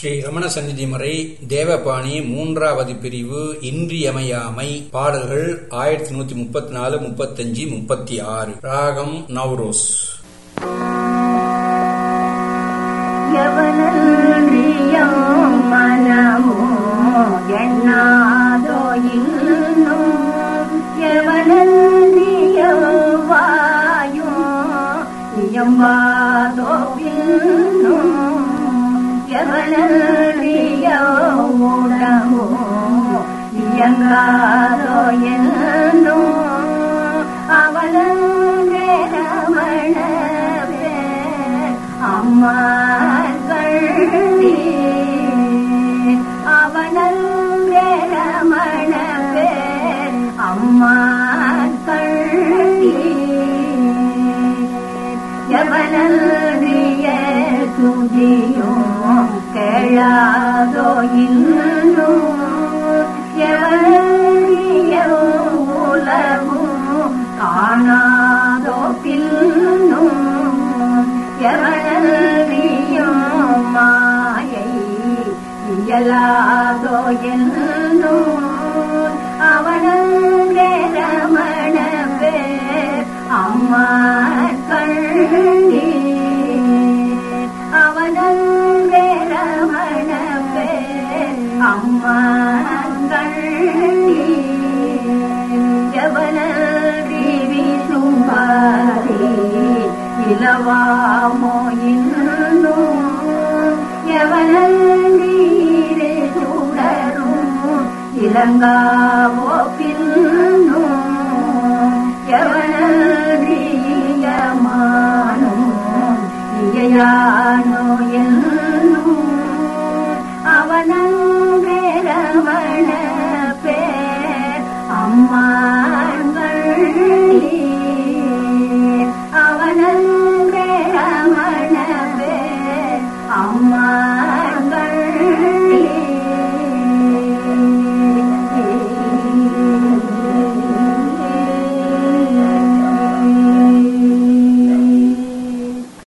ஸ்ரீ ரமண சந்நிதி முறை தேவபாணி மூன்றாவது பிரிவு இன்றியமையாமை பாடல்கள் ஆயிரத்தி நூத்தி முப்பத்தி நாலு முப்பத்தஞ்சு முப்பத்தி ஆறு ராகம் நவ்ரோஸ் எவனன்றியம் மனமோ எண்ணாதோ இன்னும் எவனன்றிய வாயோ இயம்பாதோ பின்னும் எவனன்றிய உடம்போ இயங்காதோ என்னும் அவனன்றே ரமணவே அம்மாக்கள் அவனன்றே ரமணவே அம்மாக்கள் எவனறிய துதியோ கேளாதோ இன்னும் எவனிய உலகும் காணாதோ பின்னும் எவனியும் மாயை இயலாதோ என்னும் அவனங்கே ரமண பேர் அம்மா கண்ணீர் அவனங்கே ரமண பேர் அம்மா கண்ணீர் எவனி வீசும்பாரி இலவாமோ இன்னும் எவனீரே சுடரும் இலங்காவோ பின்னும் எவனீயமானும் இயையானோ என்னும் அவனங்கே ரமண பேர் அம்மா